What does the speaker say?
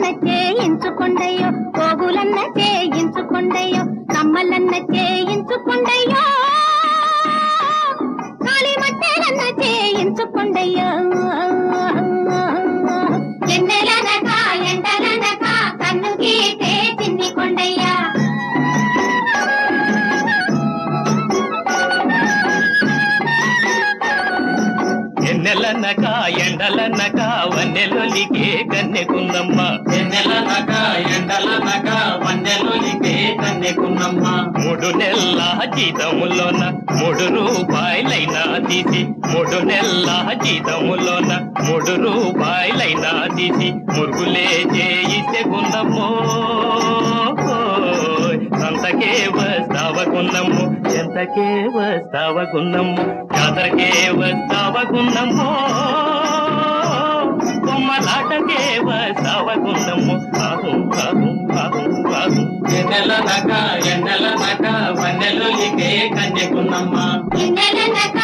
చేయించుకొండయ్యో పోగులన్న చేయించుకొండయ్యో కమ్మలన్న చేయించుకొండయ్యో కాళీ మట్టెలన్న చేయించుకొండయ్యో ఎన్నెలనక ఎండలనక కన్ను గీటే చిన్ని కొండయ్యా ఎన్నెలనక ఎండలనక వన్నెలొలికే కన్నెకున్నమ్మ ఎన్నెలనక ఎండలనక వన్నెలొలికే కన్నెకున్నమ్మ మూడు నెలల జీతములోన మూడు రూపాయలైనా తీసి మూడు నెలల జీతములోన మూడు రూపాయలైనా తీసి మురుగులే చేయిస్తే గుందమ్మో సంతకే వస్తావకున్నమ్ము ఎంతకే వస్తావకున్నమ్ము జాతరకే వస్తావకున్నమ్మో బొమ్మలాటకే వస్తావకున్నమ్ము ఆహు ఆహు ఆహు ఆహు ఎన్నెలనక ఎండలనక వన్నెలొలికే కన్నెకున్నమ్మ ఎన్నెలనక